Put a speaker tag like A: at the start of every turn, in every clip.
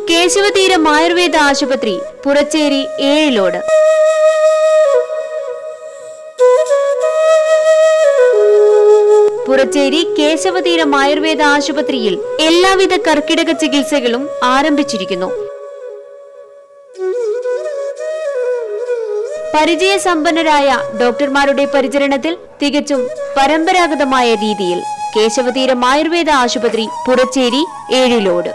A: കേശവതീരം ആയുർവേദ ആശുപത്രി പുറച്ചേരി ഏഴിലോട് പുറച്ചേരി കേശവതീരം ആയുർവേദ ആശുപത്രിയിൽ എല്ലാവിധ കർക്കിടക ചികിത്സകളും ആരംഭിച്ചിരിക്കുന്നു പരിചയസമ്പന്നരായ ഡോക്ടർമാരുടെ പരിചരണത്തിൽ തികച്ചും പരമ്പരാഗതമായ രീതിയിൽ കേശവതീരം ആയുർവേദ ആശുപത്രി പുറച്ചേരി ഏഴിലോട്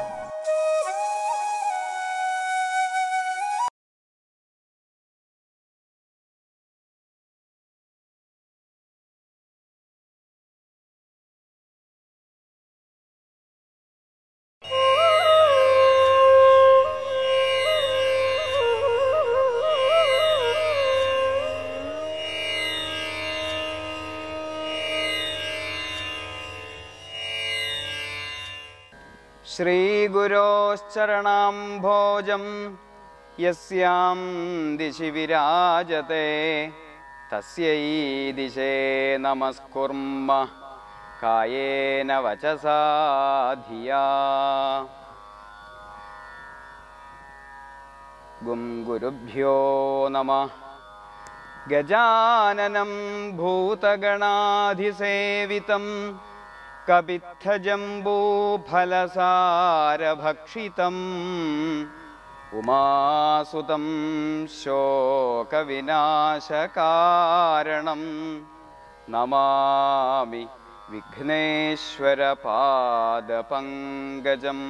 B: ശ്രീഗുരോശ്ചരണാംഭോജം യസ്യാം ദിശി വിരാജത്തെ തസ്യൈ ദിശേ നമസ്കുർമ്മ കായേന വചസാ ധിയാ ഗും ഗുരുഭ്യോ നമ ഗജാനനം ഭൂതഗണാധിസേവിതം കപിത്ഥജംബൂഫലസാരഭക്ഷിതം ഉമാസുതം ശോകവിനാശകാരണം നമാമി വിഘ്നേശ്വരപാദപങ്കജം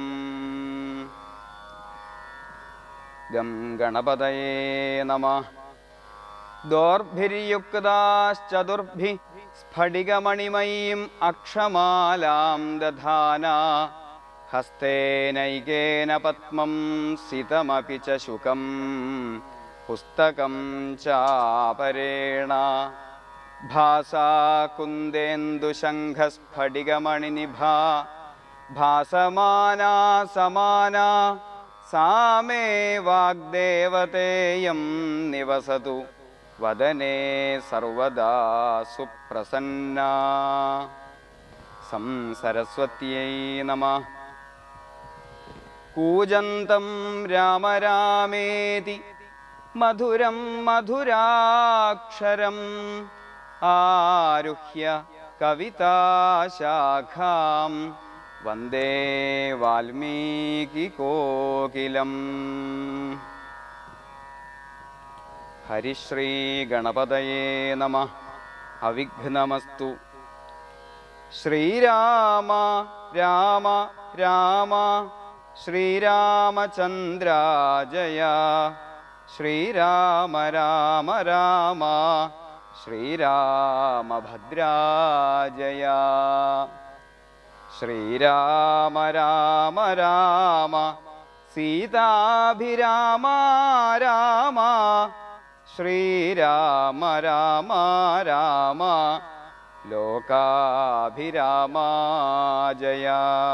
B: ഗം ഗണപതയേ നമഃ ദോർഭിര്യുക്താശ്ചതുർഭി സ്ഫടികമണിമയീം അക്ഷമാലാം ദധാന ഹസ്തേനൈകേന പത്മം സിതമപി ച ശുകം പുസ്തകം ചാപരേണ ഭാസാ കുന്ദേന്ദുശംഖസ്ഫടികമണിനിഭा ഭാസമാനാ സമാനാ സാ മേ വാഗ്ദേവതേയം നിവസതു വദനേ സർവദാ സുപ്രസന്നാ സംസരസ്വത്यै നമഃ കൂജന്തം രാമ രാമേതി മധുരം മധുരാക്ഷരം ആരുഹ്യ കവിതാശാഖാം വന്ദേ വാൽമീകികോകിലം ഹരിശ്രീഗണപതയേ നമ അവിഘ്നമസ്തു ശ്രീരാമ രാമ രാമ ശ്രീരാമചന്ദ്ര ജയ ശ്രീരാമ രാമ രാമ ശ്രീരാമഭദ്രാജയ ശ്രീരാമ രാമ രാമ സീതാഭിരാമ രാമ ശ്രീരാമ രാമ രാമ ലോകാഭിരാമ ജയ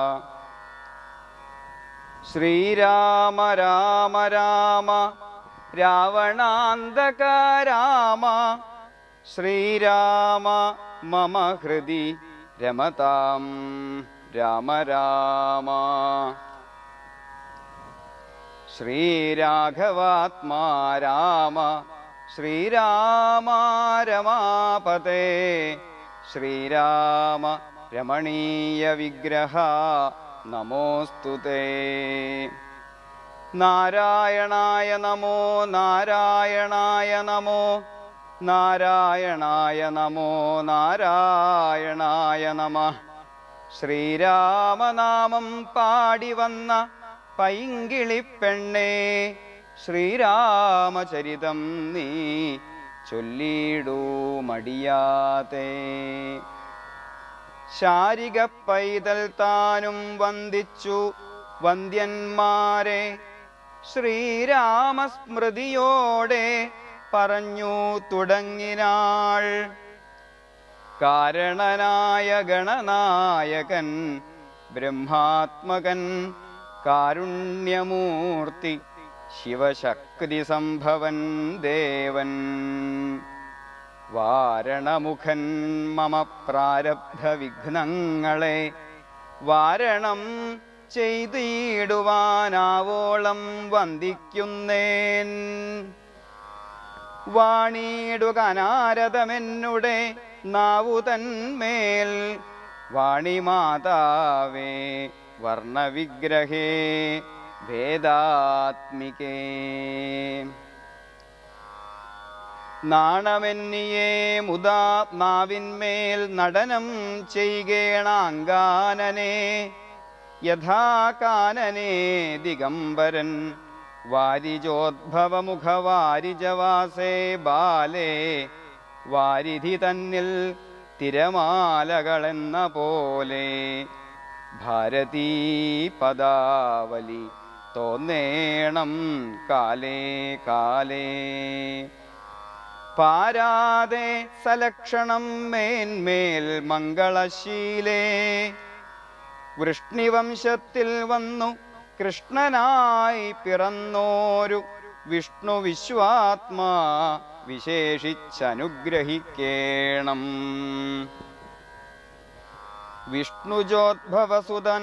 B: ശ്രീരാമ രാമ രാമ രാവണാന്തക രാമ ശ്രീരാമ മമ ഹൃദി രമതാം രാമ രാമ ശ്രീരാഘവാത്മാ രാമ ശ്രീരാമ രമാപതേ ശ്രീരാമ രമണീയ വിഗ്രഹ നമോസ്തു തേ നാരായണായ നമോ നാരായണായ നമോ നാരായണായ നമോ നാരായണായ നമ ശ്രീരാമനാമം പാടി വന്ന പൈങ്കിളിപ്പെണ്ണേ ശ്രീരാമചരിതം നീ ചൊല്ലിടൂ മടിയാതെ ശാരിക പൈതൽ താനും വന്ദിച്ചു വന്ദ്യന്മാരെ ശ്രീരാമസ്മൃതിയോടെ പറഞ്ഞു തുടങ്ങിനാൾ കാരണനായ ഗണനായകൻ ബ്രഹ്മാത്മകൻ കാരുണ്യമൂർത്തി ശിവശക്തി സംഭവൻ ദേവൻ വാരണമുഖൻ മമ പ്രാരബ്ധ വിഘ്നങ്ങളെ വാരണം ചെയ്തിടുവാനാവോളം വന്ദിക്കുന്നേൻ വാണിയിടുക അനാരതമെന്നുടെ നാവുതന്മേൽ വാണിമാതാവേ വർണ്ണവിഗ്രഹേ ഭേദാത്മികേ നാണമെന്നിയേ മുതാ നാവിന്മേൽ നടനം ചെയ്കേണാങ്കാനനെ യഥാകാനനെ ദിഗംബരൻ വാരിജോദ്ഭവമുഖവാരിജവാസേ ബാലേ വാരിധി തന്നിൽ തിരമാലകളെന്ന പോലെ ഭാരതീ പദാവലി തോന്നേണം കാലേ കാലേ പാരാതെ സലക്ഷണം മേന്മേൽ മംഗളശീലേ വൃഷ്ണിവംശത്തിൽ വന്നു കൃഷ്ണനായി പിറന്നോരു വിഷ്ണു വിശ്വാത്മാ വിശേഷിച്ചനുഗ്രഹിക്കേണം വിഷ്ണുജോദ്ഭവസുതൻ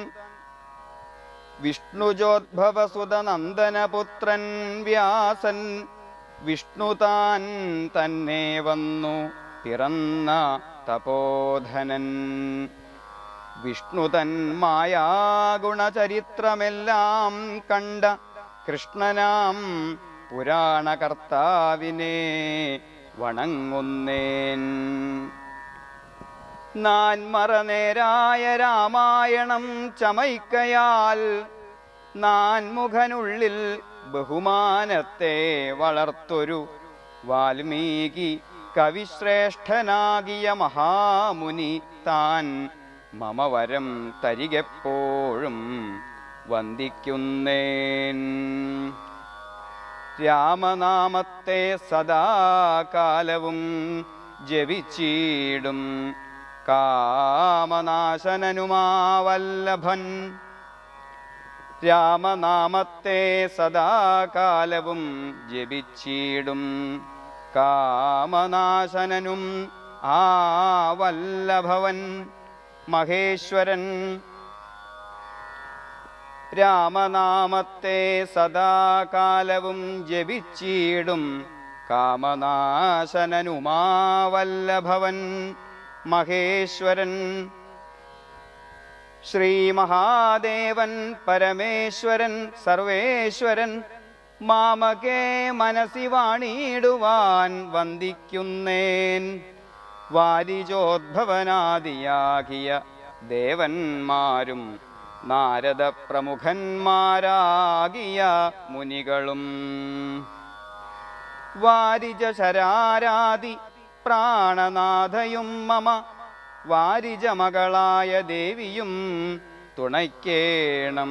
B: വിഷ്ണുജോദ്ഭവസുതനന്ദനപുത്രൻ വ്യാസൻ വിഷ്ണു താൻ തന്നെ വന്നു പിറന്ന തപോധനൻ വിഷ്ണുതൻ മായാഗുണചരിത്രമെല്ലാം കണ്ട കൃഷ്ണനാം പുരാണകർത്താവിനെ വണങ്ങുന്നേൻ നാൻമറനേരായ രാമായണം ചമയ്ക്കയാൽ നാൻമുഖനുള്ളിൽ ബഹുമാനത്തെ വളർത്തൊരു വാൽമീകി കവിശ്രേഷ്ഠനാകിയ മഹാമുനി താൻ മമ വരം തരികെപ്പോഴും വന്ദിക്കുന്നേൻ രാമനാമത്തെ സദാകാലവും ജപിച്ചിടും കാമനാശനനുമാവല്ലഭൻ രാമനാമത്തെ സദാകാലവും ജപിച്ചിടും കാമനാശനനും ആ വല്ലഭവൻ മഹേശ്വരൻ രാമനാമത്തെ സദാകാലവും ജപിച്ചിടും കാമനാശനനുമാവല്ലഭവൻ മഹേശ്വരൻ ശ്രീ മഹാദേവൻ പരമേശ്വരൻ സർവേശ്വരൻ മാമകേ മനസി വാണിയിടുവാൻ വന്ദിക്കുന്നേൻ വാരിജോദ്ഭവനാദിയാകിയ ദേവന്മാരും നാരദ പ്രമുഖന്മാരാകിയ മുനികളും വാരിജ ശരാരാതി പ്രാണനാഥയും മമ വാരിജ മകളായ ദേവിയും തുണയ്ക്കേണം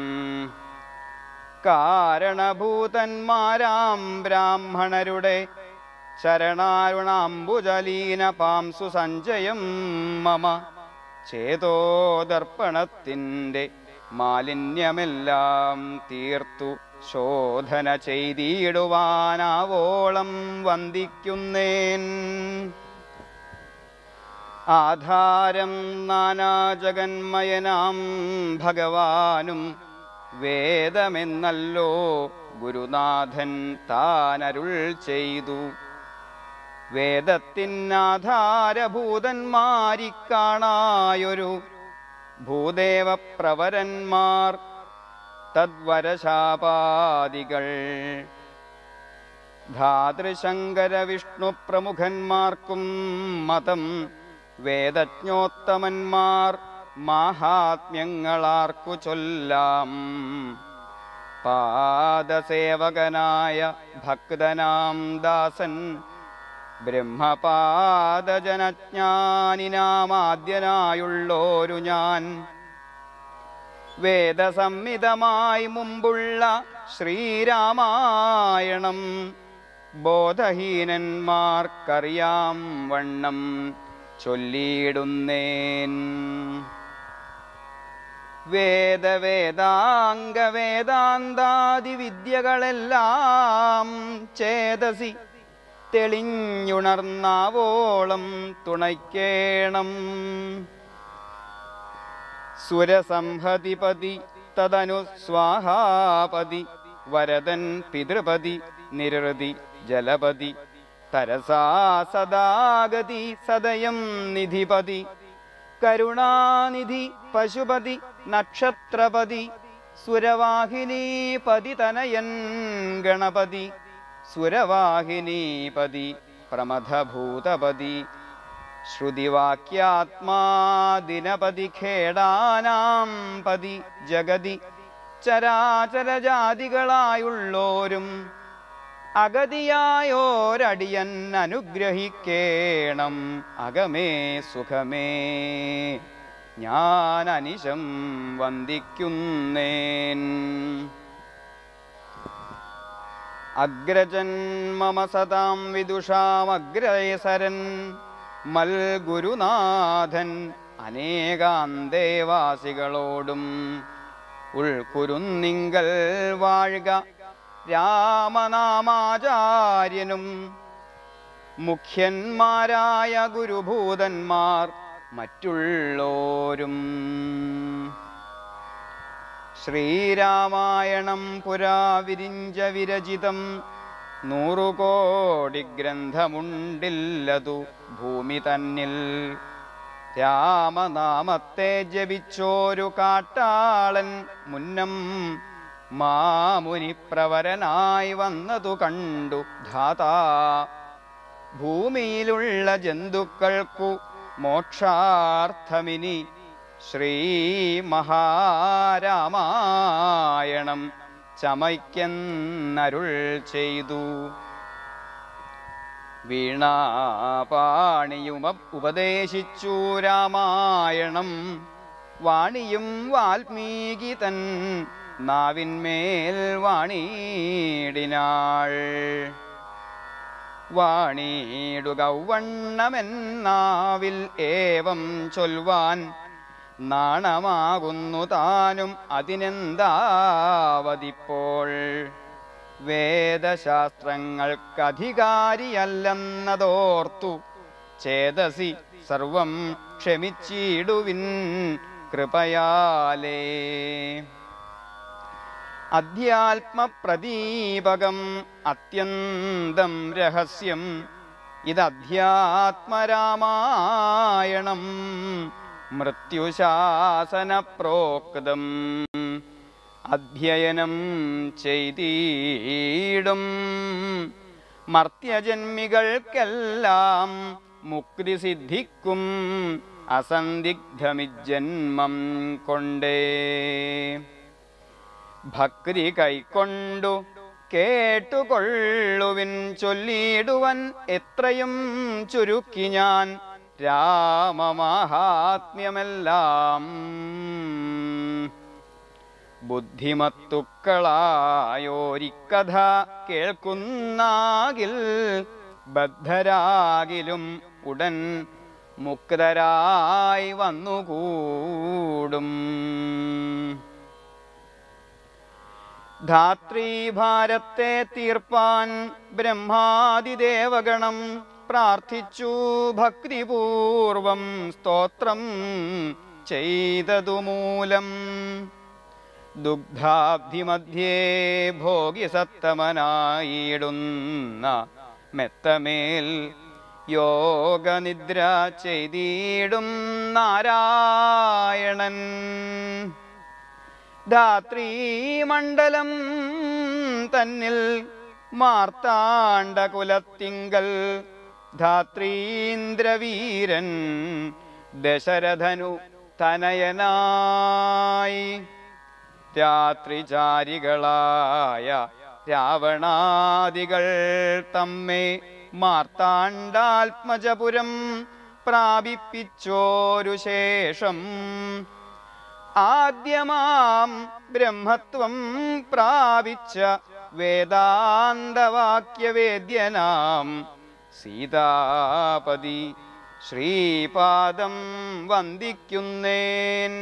B: കാരണഭൂതന്മാരാം ബ്രാഹ്മണരുടെ ശരണാരുണാംബുജലീന പാംസു സഞ്ചയം മമ ചേതോദർപ്പണത്തിൻ്റെ മാലിന്യമെല്ലാം തീർത്തു ശോധന ചെയ്തിടുവാനാവോളം വന്ദിക്കുന്നേൻ ആധാരം നാനാജഗന്മയനാം ഭഗവാനും വേദമെന്നല്ലോ ഗുരുനാഥൻ താനരുൾ ചെയ്തു വേദത്തിനാധാരഭൂതന്മാരിക്കാണായൊരു ഭൂദേവപ്രവരന്മാർ തദ്വരശാപാദികൾ ധാതൃശങ്കര വിഷ്ണു പ്രമുഖന്മാർക്കും മതം വേദജ്ഞോത്തമന്മാർ മാഹാത്മ്യങ്ങളാർക്കു ചൊല്ലാം പാദസേവകനായ ഭക്തനാം ദാസൻ ബ്രഹ്മപാദജനജ്ഞാനിനാമാദ്യനായുള്ളോരു ഞാൻ വേദസംഹിതമായി മുമ്പുള്ള ശ്രീരാമായണം ബോധഹീനന്മാർക്കറിയാം വണ്ണം ചൊല്ലിയിടുന്നേൻ വേദവേദാംഗ വേദാന്താദി വിദ്യകളെല്ലാം ചേതസി തെളിഞ്ഞുണർന്നാവോളം തുണയ്ക്കേണം സുരസംഹതിപതി തദനു സ്വാഹാപതി വരദൻ പിതൃപതി നിരൃതി ജലപതി തരസാ സദാഗതി സദയം നിധിപതി കരുണാനിധി പശുപതി നക്ഷത്രപതി സുരവാഹിനീപതി തനയൻ ഗണപതി സുരവാഹിനീപതി പ്രമഥഭൂതപതി ശ്രുതിവാക്യാത്മാ ദിനപതി ഖേടാനാം പതി ജഗതി ചരാചരജാതികളായുള്ളോരും അഗതിയായോരടിയൻ അനുഗ്രഹിക്കേണം അകമേ സുഖമേ ഞാൻ അനിശം വന്ദിക്കുന്നേൻ അഗ്രജൻ മമ സതാം വിദുഷാമഗ്രേസരൻ മൽഗുരുനാഥൻ അനേകാന്തേവാസികളോടും ഉൾക്കുരുന്നിങ്കൽ വാഴുക രാമനാമാചാര്യനും മുഖ്യന്മാരായ ഗുരുഭൂതന്മാർ മറ്റുള്ളോരും ശ്രീരാമായണം പുരാ വിരിഞ്ച വിരചിതം നൂറുകോടി ഗ്രന്ഥമുണ്ടില്ലതു ഭൂമി തന്നിൽ രാമനാമത്തെ ജപിച്ചോരു കാട്ടാളൻ മുന്നം മാമുനി പ്രവരനായി വന്നതു കണ്ടു ധാതാ ഭൂമിയിലുള്ള ജന്തുക്കൾക്കു മോക്ഷാർത്ഥമിനി ശ്രീ മഹാരാമായണം ചമയ്ക്കെന്നരുൾ ചെയ്തു വീണാപാണിയുമ ഉപദേശിച്ചു രാമായണം വാണിയും വാൽമീകി തൻ നാവിന്മേൽ വാണിയിടിനാൾ വാണിയിടുക വണ്ണമെന്നാവിൽ ഏവം ചൊൽവാൻ നാണമാകുന്നു താനും അതിനെന്താവതിപ്പോൾ വേദശാസ്ത്രങ്ങൾക്കധികാരിയല്ലെന്നതോർത്തു ചേതസി സർവം ക്ഷമിച്ചിടുവിൻ കൃപയാലേ അധ്യാത്മപ്രദീപകം അത്യന്തം രഹസ്യം ഇതധ്യാത്മരാമായണം മൃത്യുശാസന പ്രോക്തം അധ്യയനം ചെയ്തിടും മർത്യജന്മികൾക്കെല്ലാം മുക്തി സിദ്ധിക്കും അസന്ദിഗ്ധമിജന്മം കൊണ്ടേ ഭക്തി കൈക്കൊണ്ടു കേട്ടുകൊള്ളുവിൻ ചൊല്ലിടുവൻ എത്രയും ചുരുക്കി ഞാൻ രാമമാഹാത്മ്യമെല്ലാം ബുദ്ധിമത്തുക്കളായോരിക്കഥ കേൾക്കുന്നാകിൽ ബദ്ധരാകിലും ഉടൻ മുക്തരായി വന്നുകൂടും ധാത്രീഭാരത്തെ തീർപ്പാൻ ബ്രഹ്മാതിദേവഗണം പ്രാർത്ഥിച്ചു ഭക്തിപൂർവം സ്തോത്രം ചെയ്തതുമൂലം ദുഗ്ധാബ്ധിമധ്യേ ഭോഗിസത്തമനായിടുന്ന മെത്തമേൽ യോഗനിദ്ര ചെയ്തിടും നാരായണൻ ധാത്രീമണ്ഡലം തന്നിൽ മാർത്താണ്ഡകുലത്തിങ്കൽ ധാത്രീന്ദ്രവീരൻ ദശരഥനു തനയനായി രാത്രിചാരികളായ രാവണാദികൾ തമ്മെ മാർത്താണ്ഡാത്മജപുരം പ്രാപിപ്പിച്ചോരു ശേഷം ആദ്യമാം ബ്രഹ്മത്വം പ്രാപിച്ച വേദാന്തവാക്യവേദ്യനാം സീതാപതി ശ്രീപാദം വന്ദിക്കുന്നേൻ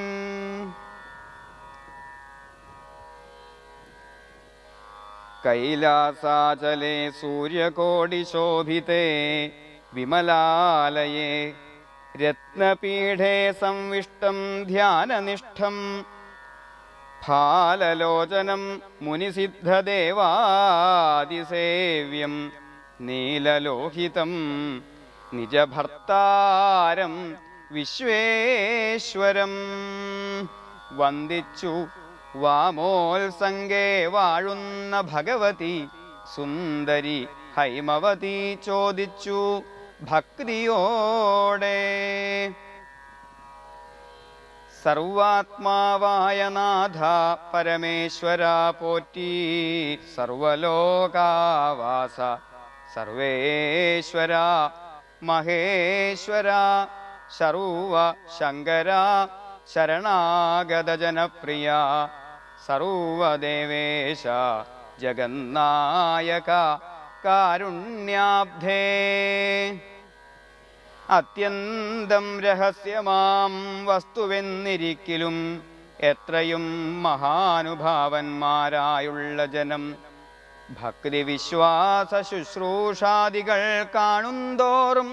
B: കൈലാസാചലെ സൂര്യകോടിശോഭിതേ വിമലാലയേ രത്നപീഠേ സംവിഷ്ടം ധ്യാനനിഷ്ഠം ഫാലലോചനം മുനിസിദ്ധദേവാതിസേവ്യം നീലലോഹിതം നിജഭർത്താരം വിശ്വേശ്വരം വന്ദിച്ചു വാമോത്സംഗേ വാഴുന്ന ഭഗവതി സുന്ദരി ഹൈമവതി ചോദിച്ചു ഭക്തിയോടെ സർവാത്മാവായ നാഥ പരമേശ്വര പോറ്റി സർവലോകാവാസ സർവേശ്വര മഹേശ്വര സർവ ശങ്കര ശരണാഗത ജനപ്രിയ സർവദേവേശ ജഗന്നായക കാരുണ്യാബ്ധേ അത്യന്തം രഹസ്യമാം വസ്തുവെന്നിരിക്കലും എത്രയും മഹാനുഭാവന്മാരായുള്ള ജനം ഭക്തി വിശ്വാസ ശുശ്രൂഷാദികൾ കാണുന്തോറും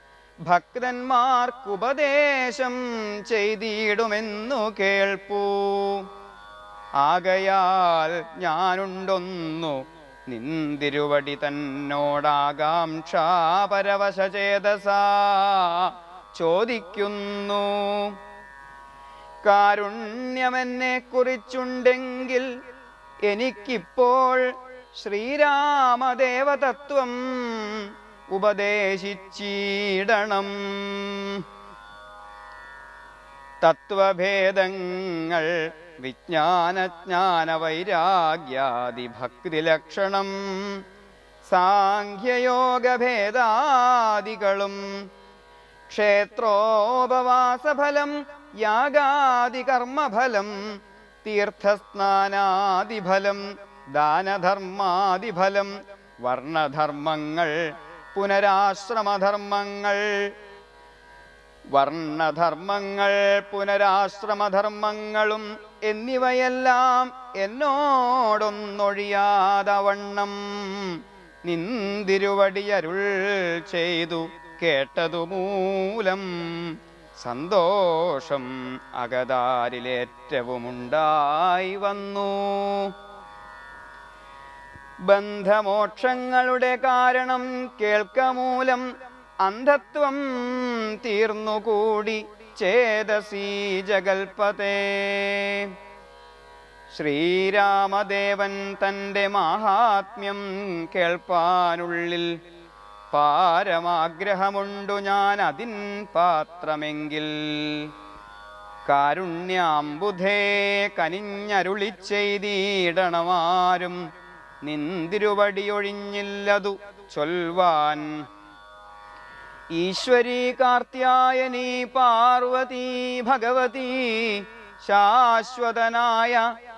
B: ഭക്തന്മാർക്കുപദേശം ചെയ്തിടുമെന്നു കേൾപ്പൂ ആകയാൽ ഞാനുണ്ടൊന്നു നിന്തിരുവടി തന്നോടാകാംക്ഷാപരവശചേതസാ ചോദിക്കുന്നു കാരുണ്യമെന്നെ കുറിച്ചുണ്ടെങ്കിൽ എനിക്കിപ്പോൾ ശ്രീരാമദേവതത്വം ഉപദേശിച്ചിടണം തത്വഭേദങ്ങൾ വിജ്ഞാനജ്ഞാന വൈരാഗ്യാദി ഭക്തിലക്ഷണം സാഖ്യയോഗഭേദാദികളും ക്ഷേത്രോപവാസഫലം യാഗാദി കർമ്മഫലം തീർത്ഥസ്നാനാദിഫലം ദാനധർമാദിഫലം വർണ്ണധർമ്മങ്ങൾ പുനരാശ്രമധർമ്മങ്ങൾ വർണ്ണധർമ്മങ്ങൾ പുനരാശ്രമധർമ്മങ്ങളും എന്നിവയെല്ലാം എന്നോടൊന്നൊഴിയാതവണ്ണം നിന്തിരുവടിയരുൾ ചെയ്തു കേട്ടതു മൂലം സന്തോഷം അകതാരിലേറ്റവുമുണ്ടായി വന്നു ബന്ധമോക്ഷങ്ങളുടെ കാരണം കേൾക്കമൂലം അന്ധത്വം തീർന്നുകൂടി ചേതസീ ജഗൽപതേ ശ്രീരാമദേവൻ തൻ്റെ മാഹാത്മ്യം കേൾപ്പാനുള്ളിൽ പാരമാഗ്രഹമുണ്ടു ഞാൻ അതിൻ പാത്രമെങ്കിൽ കാരുണ്യാംബുധേ കനിഞ്ഞരുളി ചെയ്തിടണമാരും നിന്തിരുവടിയൊഴിഞ്ഞില്ലതു ചൊൽവാൻ ഈശ്വരീ കാർത്യായനി പാർവതി ഭഗവതി ശാശ്വതനായ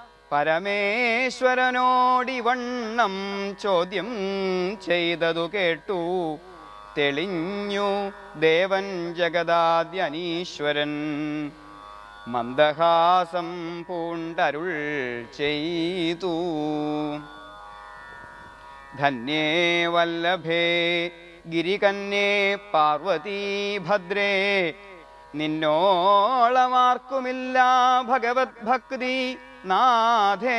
B: പരമേശ്വരനോടിവണ്ണം ചോദ്യം ചെയ്തതു കേട്ടു തെളിഞ്ഞു ദേവൻ ജഗദാദ്യനീശ്വരൻ മന്ദഹാസം പൂണ്ടരുൾ ചെയ്തു ധന്യേ വല്ലഭേ ഗിരികന്യേ പാർവതീ ഭദ്രേ നിന്നോളമാർക്കുമില്ല ഭഗവത് ഭക്തി നാഥേ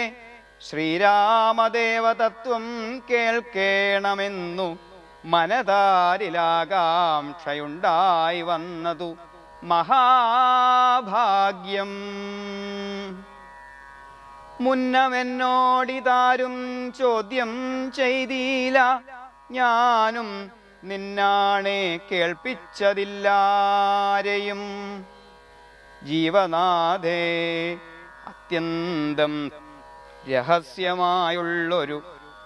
B: ശ്രീരാമദേവതത്വം കേൾക്കേണമെന്നു മനതാരിലാകാംക്ഷയുണ്ടായി വന്നതു മഹാഭാഗ്യം മുന്നമെന്നോടിതാരും ചോദ്യം ചെയ്തീല ഞാനും നിന്നാണെ കേൾപ്പിച്ചതില്ലാരെയും ജീവനാഥേ അത്യന്തം രഹസ്യമായുള്ളൊരു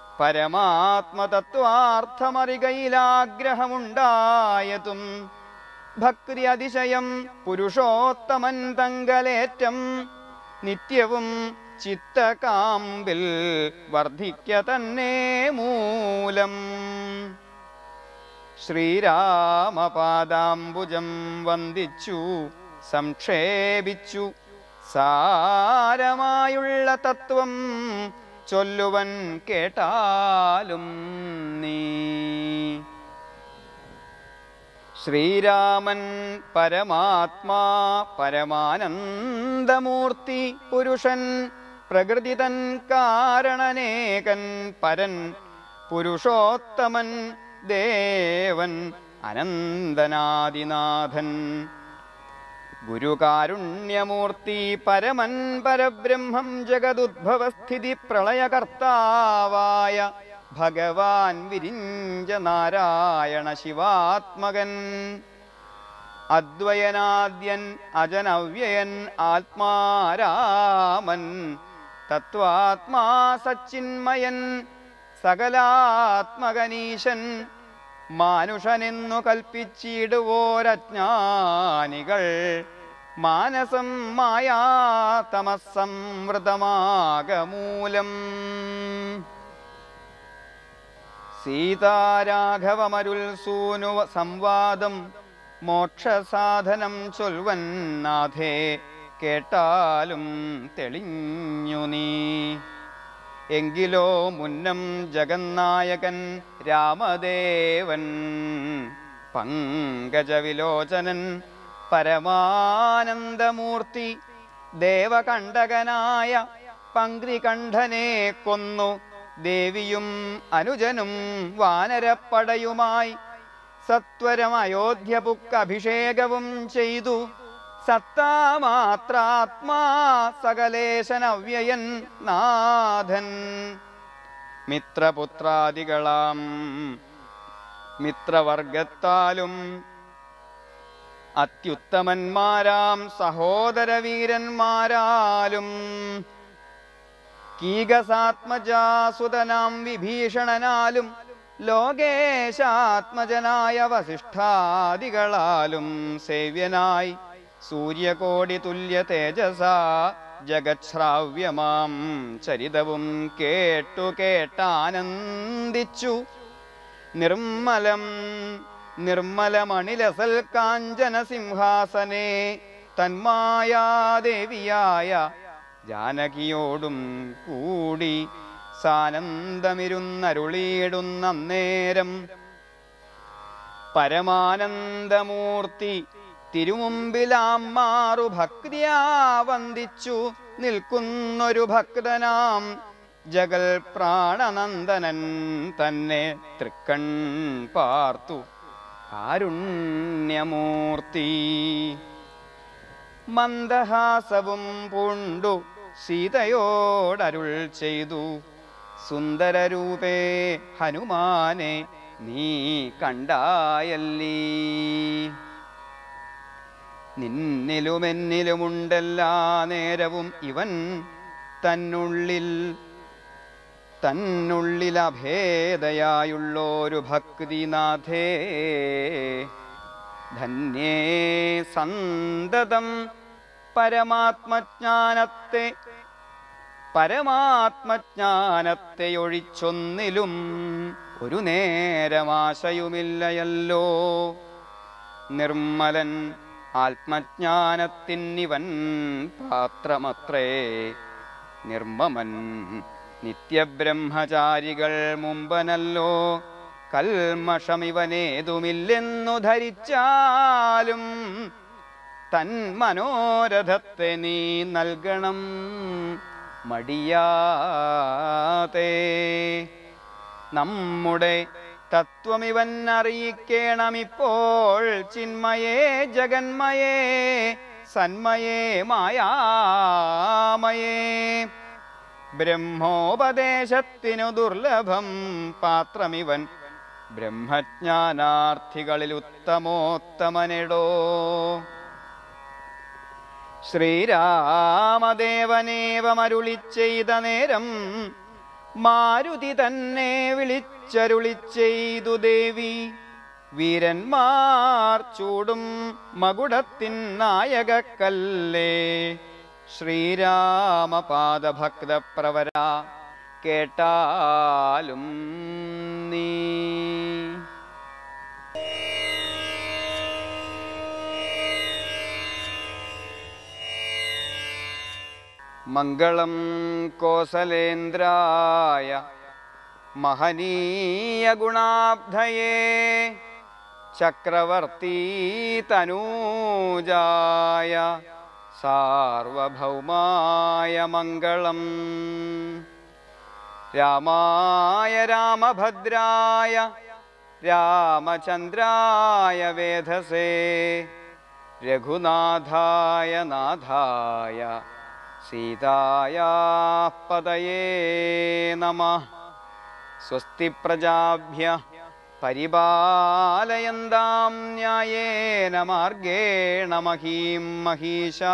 B: പരമാത്മതത്വാർത്ഥമറികയിലാഗ്രഹമുണ്ടായതും ഭക്തി അതിശയം പുരുഷോത്തമൻ തങ്കലേറ്റം നിത്യവും ചിത്തകാമ്പിൽ വർദ്ധിക്ക തന്നെ മൂലം ശ്രീരാമപാദാംബുജം വന്ദിച്ചു സംക്ഷേപിച്ചു സാരമായുള്ള തത്വം ചൊല്ലുവൻ കേട്ടാലും നീ ശ്രീരാമൻ പരമാത്മാ പരമാനന്ദമൂർത്തി പുരുഷൻ പ്രകൃതി തൻ കാരണനേകൻ പരൻ പുരുഷോത്തമൻ ദേവൻ അനന്തനാദിനാഥൻ ഗുരുകാരുണ്യമൂർത്തി പരമൻ പരബ്രഹ്മം ജഗതുദ്ഭവസ്ഥിതി പ്രളയകർത്താവായ ഭഗവാൻ വിരിഞ്ച നാരായണ ശിവാത്മകൻ അദ്വയനാദ്യൻ അജനവ്യയൻ ആത്മാരാമൻ തത്വാത്മാ സച്ചിന്മയൻ സകലാത്മകനീശൻ മാനുഷനെന്നു കൽപ്പിച്ചിടുവോരജ്ഞാനികൾ മാനസം മായാതമസംവൃതമാകമൂലം സീതാരാഘവമരുൾ സൂനു സംവാദം മോക്ഷസാധനം ചൊൽവൻ നാഥേ കേട്ടാലും തെളിഞ്ഞു നീ എങ്കിലോ മുന്നം ജഗന്നായകൻ രാമദേവൻ പങ്കജവിലോചനൻ പരമാനന്ദമൂർത്തി ദേവകണ്ഠകനായ പങ്ക്തികണ്ഠനെ കൊന്നു ദേവിയും അനുജനും വാനരപ്പടയുമായി സത്വരം അയോധ്യപുക്ക് അഭിഷേകവും ചെയ്തു സത്താമാത്രാത്മാ സകലേശനവ്യയൻ നാഥൻ മിത്രപുത്രാദികളാം മിത്രവർഗത്താലും അത്യുത്തമന്മാരാം സഹോദരവീരന്മാരാലും കീകസാത്മജാസുതനാം വിഭീഷണനാലും ലോകേശാത്മജനായ വസിഷ്ഠാദികളാലും സേവ്യനായി സൂര്യകോടി തുല്യ തേജസ ജഗശ്രാവ്യമാം ചരിതവും കേട്ടു കേട്ടാനന്ദിച്ചു നിർമ്മലം നിർമ്മലമണിലസൽ കാഞ്ചന സിംഹാസനെ തന്മായാദേവിയായ ജാനകിയോടും കൂടി സാനന്ദമിരുന്നരുളിയിടുന്ന നേരം പരമാനന്ദമൂർത്തി തിരുമുമ്പിലാം മാറു ഭക്തിയാ വന്ദിച്ചു നിൽക്കുന്നൊരു ഭക്തനാം ജഗൽ പ്രാണനന്ദനൻ തന്നെ തൃക്കൺ പാർത്തു കാരുണ്യമൂർത്തി മന്ദഹാസവും പൂണ്ടു സീതയോടരുൾ ചെയ്തു സുന്ദരരൂപേ ഹനുമാനെ നീ കണ്ടായല്ലീ നിന്നിലുമെന്നിലുമുണ്ടെല്ലാ നേരവും ഇവൻ തന്നുള്ളിൽ തന്നുള്ളിൽ അഭേദയായുള്ളൊരു ഭക്തിനാഥേ ധന്യേ സന്തതം പരമാത്മജ്ഞാനത്തെ പരമാത്മജ്ഞാനത്തെ ഒഴിച്ചൊന്നിലും ഒരു നേരമാശയുമില്ലയല്ലോ നിർമ്മലൻ ആത്മജ്ഞാനത്തിനിവൻ പാത്രമത്രേ നിർമ്മമൻ നിത്യബ്രഹ്മചാരികൾ മുമ്പനല്ലോ കൽമഷമിവനേതുമില്ലെന്നു ധരിച്ചാലും തൻ മനോരഥത്തെ നീ നൽകണം മടിയാതെ നമ്മുടെ തത്വമിവൻ അറിയിക്കണമിപ്പോൾ ചിന്മയേ ജഗന്മയേ സന്മയേ മായാമയേ ബ്രഹ്മോപദേശത്തിനു ദുർലഭം പാത്രമിവൻ ബ്രഹ്മജ്ഞാനാർത്ഥികളിൽ ഉത്തമോത്തമനെടോ ശ്രീരാമദേവനേവമരുളി ചെയ്ത നേരം മാരുതി തന്നെ വിളിച്ചരുളി ചെയ്തു ദേവി വീരന്മാർ ചൂടും മകുടത്തിൻ നായകക്കല്ലേ ശ്രീരാമപാദഭക്തപ്രവര കേട്ടാലും നീ മംഗളം കോസലേന്ദ്രായ മഹനീയ ഗുണാബ്ധയേ ചക്രവർത്തി തനൂജായ സാർവഭൗമായ മംഗളം രാമായ രാമഭദ്രായ രാമചന്ദ്രായ വേധസേ രഘുനാഥായ നാഥായ സീതായാ പതയേ നമ സ്വസ്തി പ്രജാഭ്യ പരിപാലയന്താം ന്യായേന മാർഗേണ മഹീം മഹീശാ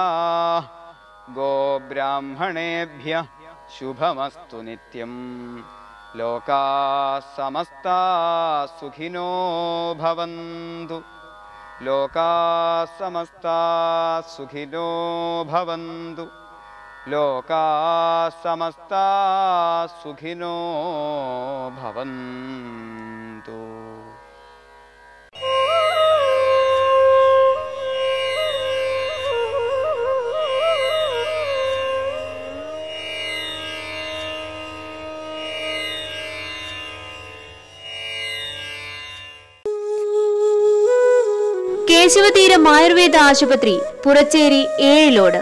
B: ഗോബ്രാഹ്മണേഭ്യ ശുഭമസ്തു നിത്യം ലോകാ സമസ്താ സുഖിനോ ഭവന്തു ലോകാ സമസ്താ സുഖിനോ ഭവന്തു ലോകാ സമസ്താ സുഖിനോ ഭവന്തു
A: കേശവതീരം ആയുർവേദ ആശുപത്രി പുറച്ചേരി ഏഴിലോട്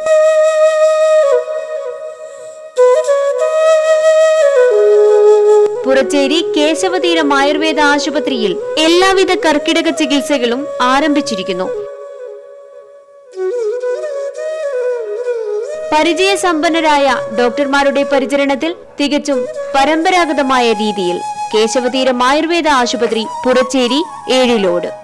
A: പുറച്ചേരി കേശവതീരം ആയുർവേദ ആശുപത്രിയിൽ എല്ലാവിധ കർക്കിടക ചികിത്സകളും ആരംഭിച്ചിരിക്കുന്നു പരിചയസമ്പന്നരായ ഡോക്ടർമാരുടെ പരിചരണത്തിൽ തികച്ചും പരമ്പരാഗതമായ രീതിയിൽ കേശവതീരം ആയുർവേദ ആശുപത്രി പുറച്ചേരി ഏഴിലോട്